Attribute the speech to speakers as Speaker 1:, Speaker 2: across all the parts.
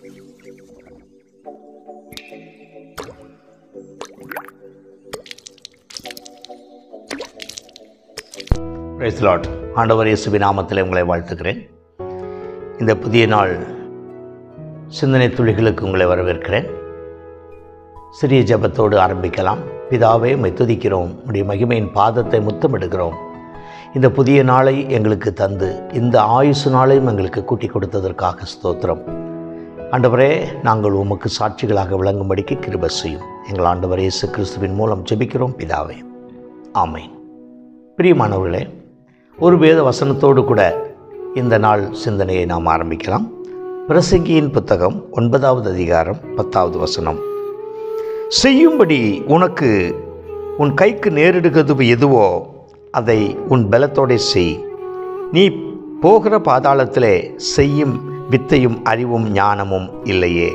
Speaker 1: price Lord ஆண்டவர் இயேசுவி நாமத்தில் உங்களை வாழ்த்துக்கிறேன் இந்த புதிய நாள் சிந்தனை துளிகளுக்கு உங்களை வரவேற்கிறேன் சிறிய ஜெபத்தோடு ஆரம்பிக்கலாம் பிதாவே உம்மை துதிக்கிறோம் உடைய மகிமையின் பாதத்தை முத்தமிடுகிறோம் இந்த புதிய நாளை எங்களுக்கு தந்து இந்த ஆயுசு நாளையும் எங்களுக்கு கூட்டி கொடுத்ததற்காக ஸ்தோத்திரம் ஆண்டவரே நாங்கள் உமக்கு சாட்சிகளாக விளங்கும்படிக்கு கிருபை செய்யும் எங்கள் ஆண்டவர் இயேசு கிறிஸ்துவின் மூலம் ஜெபிக்கிறோம் பிதாவே ஆமென் பிரியமானவர்களே ஒரு வேத வசனத்தோடு கூட இந்த நாள் சிந்தனையை நாம் ஆரம்பிக்கலாம் பிரசங்கியின் புத்தகம் ஒன்பதாவது அதிகாரம் பத்தாவது வசனம் செய்யும்படி உனக்கு உன் கைக்கு நேரிடுகிறது எதுவோ அதை உன் பலத்தோடே செய் நீ போகிற பாதாளத்திலே செய்யும் வித்தையும் அறிவும் ஞானமும் இல்லையே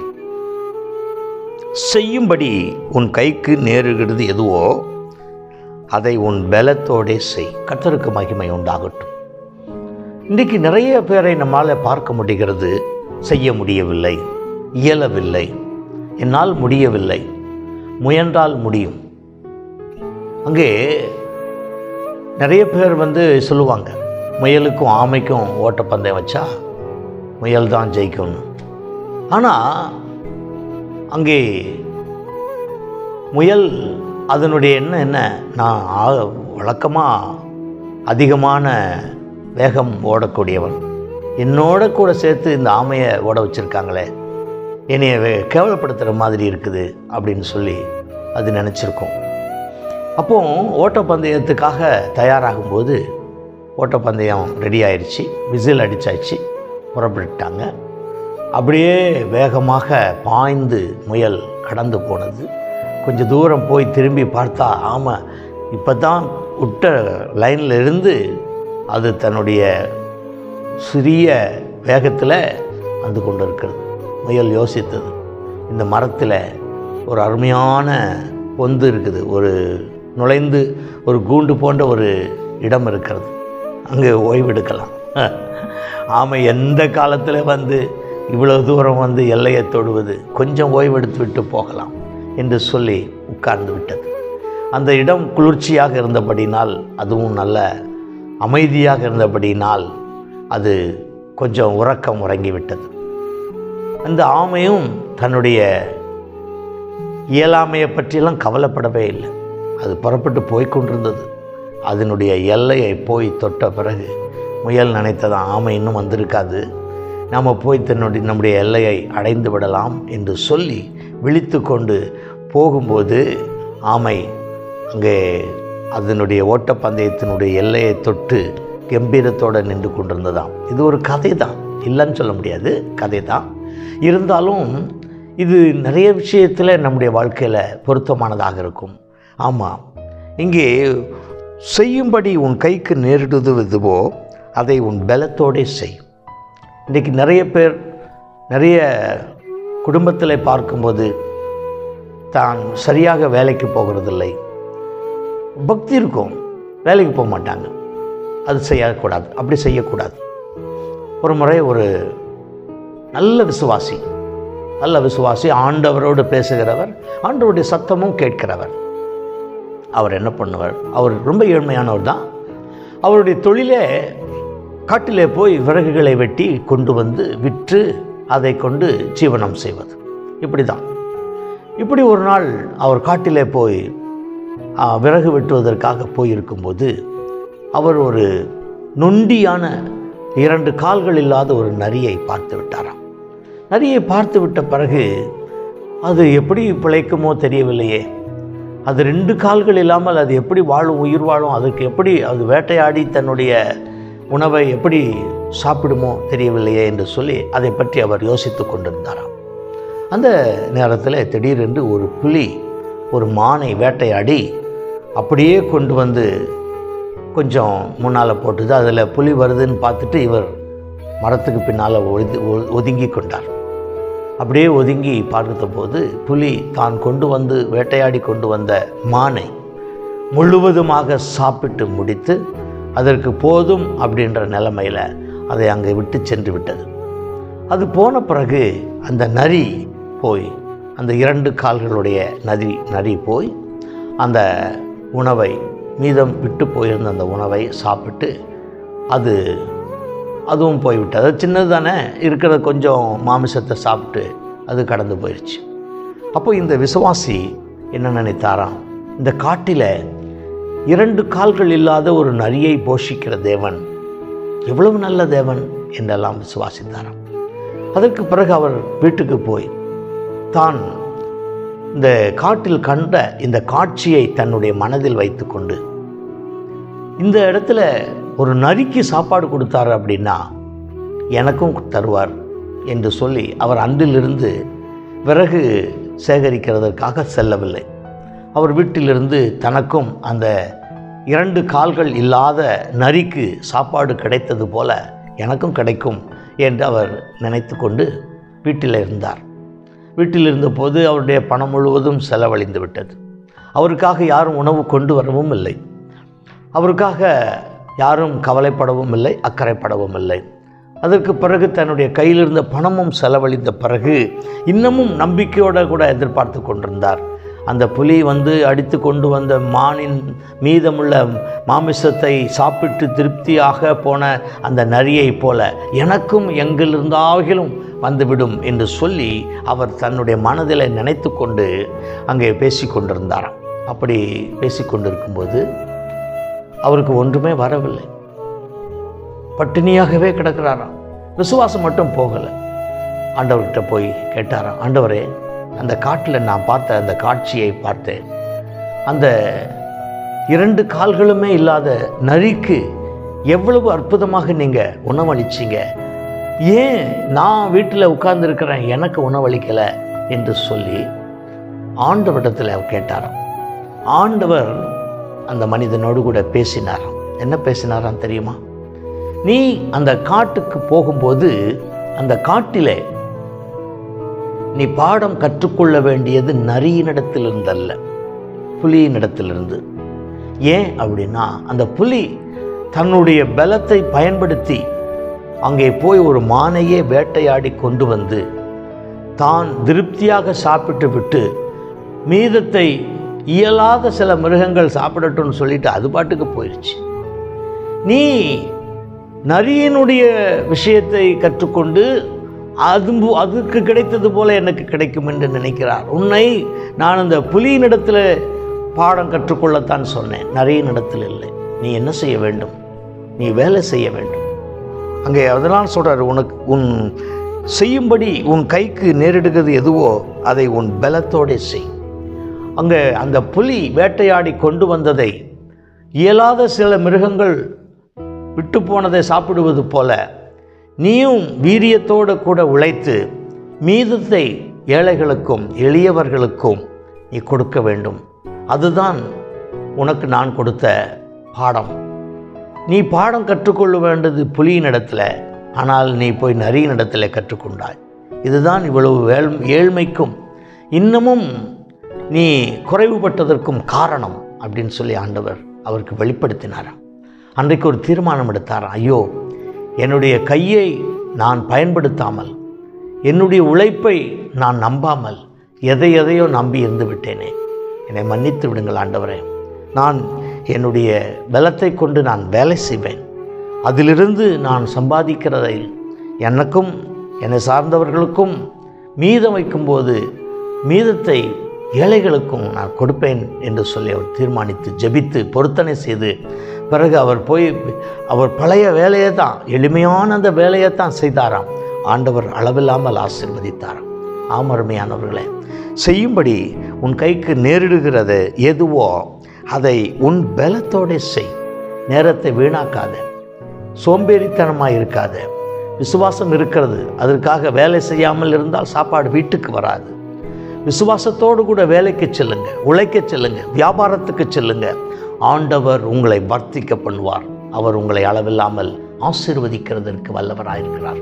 Speaker 1: செய்யும்படி உன் கைக்கு நேருகிறது எதுவோ அதை உன் பலத்தோடே செய் கர்த்தருக்கு மகிமை உண்டாகட்டும் இன்றைக்கு நிறைய பேரை நம்மால் பார்க்க முடிகிறது செய்ய முடியவில்லை இயலவில்லை என்னால் முடியவில்லை முயன்றால் முடியும் அங்கே நிறைய பேர் வந்து சொல்லுவாங்க முயலுக்கும் ஆமைக்கும் ஓட்டப்பந்தயம் வச்சா முயல் தான் ஜெயிக்கும்னு ஆனால் அங்கே முயல் அதனுடைய எண்ணம் என்ன நான் ஆ- வழக்கமாக அதிகமான வேகம் ஓடக்கூடியவன் என்னோட கூட சேர்த்து இந்த ஆமையை ஓட வச்சுருக்காங்களே என்னைய வே- கேவலப்படுத்துகிற மாதிரி இருக்குது அப்படின்னு சொல்லி அது நினச்சிருக்கோம் அப்போ ஓட்டப்பந்தயத்துக்காக தயாராகும்போது ஓட்டப்பந்தயம் ரெடி ஆயிடுச்சு விசில் அடிச்சாச்சு புறப்பட்டுட்டாங்க அப்படியே வேகமாக பாய்ந்து முயல் கடந்து போனது கொஞ்சம் தூரம் போய் திரும்பி பார்த்தா ஆமாம் இப்போ தான் விட்ட லைனில் இருந்து அது தன்னுடைய சிறிய வேகத்தில் வந்து கொண்டு இருக்கிறது முயல் யோசித்தது இந்த மரத்தில் ஒரு அருமையான பொந்து இருக்குது ஒரு நுழைந்து ஒரு கூண்டு போன்ற ஒரு இடம் இருக்கிறது அங்கே ஓய்வெடுக்கலாம் ஆமை எந்த காலத்தில் வந்து இவ்வளவு தூரம் வந்து எல்லையை தொடுவது கொஞ்சம் ஓய்வெடுத்து விட்டு போகலாம் என்று சொல்லி உட்கார்ந்து விட்டது அந்த இடம் குளிர்ச்சியாக இருந்தபடினால் அதுவும் நல்ல அமைதியாக இருந்தபடினால் அது கொஞ்சம் உறக்கம் உறங்கிவிட்டது அந்த ஆமையும் தன்னுடைய இயலாமையை பற்றியெல்லாம் கவலைப்படவே இல்லை அது புறப்பட்டு போய் கொண்டிருந்தது அதனுடைய எல்லையை போய் தொட்ட பிறகு முயல் நினைத்ததான் ஆமை இன்னும் வந்திருக்காது நாம் போய் தன்னுடைய நம்முடைய எல்லையை அடைந்து விடலாம் என்று சொல்லி விழித்து கொண்டு போகும்போது ஆமை அங்கே அதனுடைய ஓட்டப்பந்தயத்தினுடைய எல்லையை தொட்டு கம்பீரத்தோடு நின்று கொண்டிருந்ததாம் இது ஒரு கதை தான் இல்லைன்னு சொல்ல முடியாது கதை தான் இருந்தாலும் இது நிறைய விஷயத்தில் நம்முடைய வாழ்க்கையில் பொருத்தமானதாக இருக்கும் ஆமாம் இங்கே செய்யும்படி உன் கைக்கு நேரிடுவது எதுவோ அதை உன் பலத்தோடே செய் இன்றைக்கி நிறைய பேர் நிறைய குடும்பத்தில் பார்க்கும்போது தான் சரியாக வேலைக்கு போகிறதில்லை பக்தி இருக்கும் வேலைக்கு போக மாட்டாங்க அது செய்யக்கூடாது அப்படி செய்யக்கூடாது ஒரு முறை ஒரு நல்ல விசுவாசி நல்ல விசுவாசி ஆண்டவரோடு பேசுகிறவர் ஆண்டவருடைய சத்தமும் கேட்கிறவர் அவர் என்ன பண்ணுவார் அவர் ரொம்ப ஏழ்மையானவர் தான் அவருடைய தொழிலே காட்டிலே போய் விறகுகளை வெட்டி கொண்டு வந்து விற்று அதை கொண்டு ஜீவனம் செய்வது இப்படி தான் இப்படி ஒரு நாள் அவர் காட்டிலே போய் ஆ, விறகு வெட்டுவதற்காக போயிருக்கும்போது அவர் ஒரு நொண்டியான இரண்டு கால்கள் இல்லாத ஒரு நரியை பார்த்து விட்டாராம் நரியை பார்த்து விட்ட பிறகு அது எப்படி பிழைக்குமோ தெரியவில்லையே அது ரெண்டு கால்கள் இல்லாமல் அது எப்படி வாழும் உயிர் வாழும் அதுக்கு எப்படி அது வேட்டையாடி தன்னுடைய உணவை எப்படி சாப்பிடுமோ தெரியவில்லையே என்று சொல்லி அதை பற்றி அவர் யோசித்து கொண்டிருந்தாராம் அந்த நேரத்தில் திடீரென்று ஒரு புலி ஒரு மானை வேட்டையாடி அப்படியே கொண்டு வந்து கொஞ்சம் முன்னால் போட்டுது அதில் புலி வருதுன்னு பார்த்துட்டு இவர் மரத்துக்கு பின்னால் ஒதுங்கி ஒதுங்கி கொண்டார் அப்படியே ஒதுங்கி பார்த்த போது புலி தான் கொண்டு வந்து வேட்டையாடி கொண்டு வந்த மானை முழுவதுமாக சாப்பிட்டு முடித்து அதற்கு போதும் அப்படின்ற நிலைமையில் அதை அங்கே விட்டு சென்று விட்டது அது போன பிறகு அந்த நரி போய் அந்த இரண்டு கால்களுடைய நதி நரி போய் அந்த உணவை மீதம் விட்டு போயிருந்த அந்த உணவை சாப்பிட்டு அது அதுவும் போய்விட்டது அது சின்னது தானே இருக்கிற கொஞ்சம் மாமிசத்தை சாப்பிட்டு அது கடந்து போயிடுச்சு அப்போ இந்த விசுவாசி என்ன நினைத்தாராம் இந்த காட்டில் இரண்டு கால்கள் இல்லாத ஒரு நரியை போஷிக்கிற தேவன் எவ்வளவு நல்ல தேவன் என்றெல்லாம் விசுவாசித்தாராம் அதற்கு பிறகு அவர் வீட்டுக்கு போய் தான் இந்த காட்டில் கண்ட இந்த காட்சியை தன்னுடைய மனதில் வைத்துக்கொண்டு இந்த இடத்துல ஒரு நரிக்கு சாப்பாடு கொடுத்தாரு அப்படின்னா எனக்கும் தருவார் என்று சொல்லி அவர் அன்றிலிருந்து விறகு சேகரிக்கிறதற்காக செல்லவில்லை அவர் வீட்டிலிருந்து தனக்கும் அந்த இரண்டு கால்கள் இல்லாத நரிக்கு சாப்பாடு கிடைத்தது போல எனக்கும் கிடைக்கும் என்று அவர் நினைத்து கொண்டு வீட்டில் இருந்தார் வீட்டில் இருந்தபோது அவருடைய பணம் முழுவதும் செலவழிந்து விட்டது அவருக்காக யாரும் உணவு கொண்டு வரவும் இல்லை அவருக்காக யாரும் கவலைப்படவும் இல்லை அக்கறைப்படவும் இல்லை அதற்கு பிறகு தன்னுடைய கையில் இருந்த பணமும் செலவழிந்த பிறகு இன்னமும் நம்பிக்கையோடு கூட எதிர்பார்த்து கொண்டிருந்தார் அந்த புலி வந்து அடித்து கொண்டு வந்த மானின் மீதமுள்ள மாமிசத்தை சாப்பிட்டு திருப்தியாக போன அந்த நரியைப் போல எனக்கும் எங்கிலிருந்தாகிலும் வந்துவிடும் என்று சொல்லி அவர் தன்னுடைய மனதில் நினைத்து கொண்டு அங்கே பேசி கொண்டிருந்தாராம் அப்படி பேசி கொண்டிருக்கும்போது அவருக்கு ஒன்றுமே வரவில்லை பட்டினியாகவே கிடக்கிறாராம் விசுவாசம் மட்டும் போகலை ஆண்டவர்கிட்ட போய் கேட்டாராம் ஆண்டவரே அந்த காட்டில் நான் பார்த்த அந்த காட்சியை பார்த்தேன் அந்த இரண்டு கால்களுமே இல்லாத நரிக்கு எவ்வளவு அற்புதமாக நீங்கள் உணவளிச்சீங்க ஏன் நான் வீட்டில் உட்கார்ந்துருக்கிறேன் எனக்கு உணவளிக்கலை என்று சொல்லி ஆண்டவரிடத்தில் அவர் கேட்டாராம் ஆண்டவர் அந்த மனிதனோடு கூட பேசினாராம் என்ன பேசினாராம் தெரியுமா நீ அந்த காட்டுக்கு போகும்போது அந்த காட்டிலே நீ பாடம் கற்றுக்கொள்ள வேண்டியது நரியினிடத்திலிருந்தல்ல புலியினிடத்திலிருந்து ஏன் அப்படின்னா அந்த புலி தன்னுடைய பலத்தை பயன்படுத்தி அங்கே போய் ஒரு மானையே வேட்டையாடி கொண்டு வந்து தான் திருப்தியாக சாப்பிட்டு விட்டு மீதத்தை இயலாத சில மிருகங்கள் சாப்பிடட்டும்னு சொல்லிட்டு அது பாட்டுக்கு போயிடுச்சு நீ நரியினுடைய விஷயத்தை கற்றுக்கொண்டு அது அதுக்கு கிடைத்தது போல எனக்கு கிடைக்கும் என்று நினைக்கிறார் உன்னை நான் அந்த புலியினிடத்தில் பாடம் கற்றுக்கொள்ளத்தான் சொன்னேன் நரியினிடத்தில் இல்லை நீ என்ன செய்ய வேண்டும் நீ வேலை செய்ய வேண்டும் அங்கே அதனால் சொல்கிறார் உனக்கு உன் செய்யும்படி உன் கைக்கு நேரிடுகிறது எதுவோ அதை உன் பலத்தோடே செய் அங்கே அந்த புலி வேட்டையாடி கொண்டு வந்ததை இயலாத சில மிருகங்கள் விட்டு போனதை சாப்பிடுவது போல நீயும் வீரியத்தோடு கூட உழைத்து மீதத்தை ஏழைகளுக்கும் எளியவர்களுக்கும் நீ கொடுக்க வேண்டும் அதுதான் உனக்கு நான் கொடுத்த பாடம் நீ பாடம் கற்றுக்கொள்ள வேண்டியது புலியின் இடத்துல ஆனால் நீ போய் நரியின் இடத்துல கற்றுக்கொண்டாய் இதுதான் இவ்வளவு வேள் ஏழ்மைக்கும் இன்னமும் நீ குறைவுபட்டதற்கும் காரணம் அப்படின்னு சொல்லி ஆண்டவர் அவருக்கு வெளிப்படுத்தினாராம் அன்றைக்கு ஒரு தீர்மானம் எடுத்தாராம் ஐயோ என்னுடைய கையை நான் பயன்படுத்தாமல் என்னுடைய உழைப்பை நான் நம்பாமல் எதை எதையோ நம்பி இருந்து விட்டேனே என்னை மன்னித்து விடுங்கள் ஆண்டவரே நான் என்னுடைய பலத்தை கொண்டு நான் வேலை செய்வேன் அதிலிருந்து நான் சம்பாதிக்கிறதை எனக்கும் என்னை சார்ந்தவர்களுக்கும் மீதம் வைக்கும்போது மீதத்தை ஏழைகளுக்கும் நான் கொடுப்பேன் என்று சொல்லி அவர் தீர்மானித்து ஜெபித்து பொருத்தனை செய்து பிறகு அவர் போய் அவர் பழைய வேலையை தான் எளிமையான அந்த வேலையை தான் செய்தாராம் ஆண்டவர் அளவில்லாமல் ஆசிர்வதித்தாராம் ஆமருமையானவர்களே செய்யும்படி உன் கைக்கு நேரிடுகிறது எதுவோ அதை உன் பலத்தோட செய் நேரத்தை வீணாக்காத சோம்பேறித்தனமாக இருக்காத விசுவாசம் இருக்கிறது அதற்காக வேலை செய்யாமல் இருந்தால் சாப்பாடு வீட்டுக்கு வராது விசுவாசத்தோடு கூட வேலைக்கு செல்லுங்க உழைக்க செல்லுங்க வியாபாரத்துக்கு செல்லுங்க ஆண்டவர் உங்களை வர்த்திக்க பண்ணுவார் அவர் உங்களை அளவில்லாமல் ஆசீர்வதிக்கிறதற்கு வல்லவராயிருக்கிறார்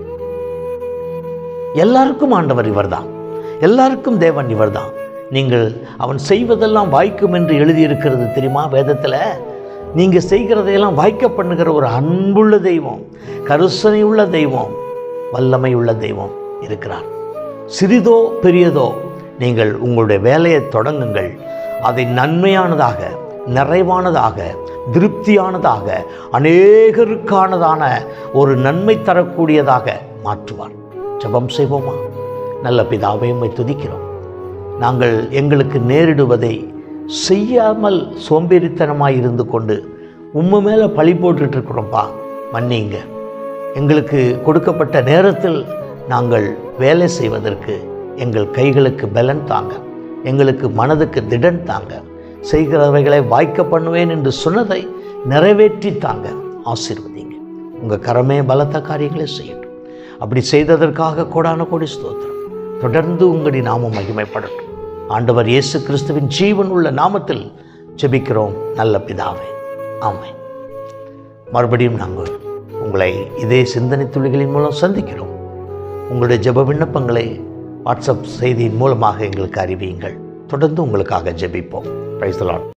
Speaker 1: எல்லாருக்கும் ஆண்டவர் இவர்தான் எல்லாருக்கும் தேவன் இவர்தான் நீங்கள் அவன் செய்வதெல்லாம் வாய்க்கும் என்று எழுதியிருக்கிறது தெரியுமா வேதத்தில் நீங்கள் செய்கிறதையெல்லாம் வாய்க்க பண்ணுகிற ஒரு அன்புள்ள தெய்வம் கருசனை உள்ள தெய்வம் வல்லமை உள்ள தெய்வம் இருக்கிறார் சிறிதோ பெரியதோ நீங்கள் உங்களுடைய வேலையை தொடங்குங்கள் அதை நன்மையானதாக நிறைவானதாக திருப்தியானதாக அநேகருக்கானதான ஒரு நன்மை தரக்கூடியதாக மாற்றுவார் ஜெபம் செய்வோமா நல்ல பிதாவை உம்மை துதிக்கிறோம் நாங்கள் எங்களுக்கு நேரிடுவதை செய்யாமல் சோம்பேறித்தனமாய் இருந்து கொண்டு உம்ம மேலே பழி போட்டுட்டு இருக்கிறோம்ப்பா மன்னிங்க எங்களுக்கு கொடுக்கப்பட்ட நேரத்தில் நாங்கள் வேலை செய்வதற்கு எங்கள் கைகளுக்கு பலன் தாங்க எங்களுக்கு மனதுக்கு திடன் தாங்க செய்கிறவைகளை வாய்க்க பண்ணுவேன் என்று சொன்னதை நிறைவேற்றி தாங்க ஆசீர்வதிங்க உங்கள் கரமே பலத்த காரியங்களை செய்யட்டும் அப்படி செய்ததற்காக கோடான கோடி ஸ்தோத்திரம் தொடர்ந்து உங்களுடைய நாமம் மகிமைப்படட்டும் ஆண்டவர் இயேசு கிறிஸ்துவின் ஜீவன் உள்ள நாமத்தில் ஜெபிக்கிறோம் நல்ல பிதாவே ஆமென் மறுபடியும் நாங்கள் உங்களை இதே சிந்தனை துளிகளின் மூலம் சந்திக்கிறோம் உங்களுடைய ஜெப விண்ணப்பங்களை வாட்ஸ்அப் செய்தியின் மூலமாக எங்களுக்கு அறிவியுங்கள் தொடர்ந்து உங்களுக்காக ஜெபிப்போம் பிரைஸ் லார்ட்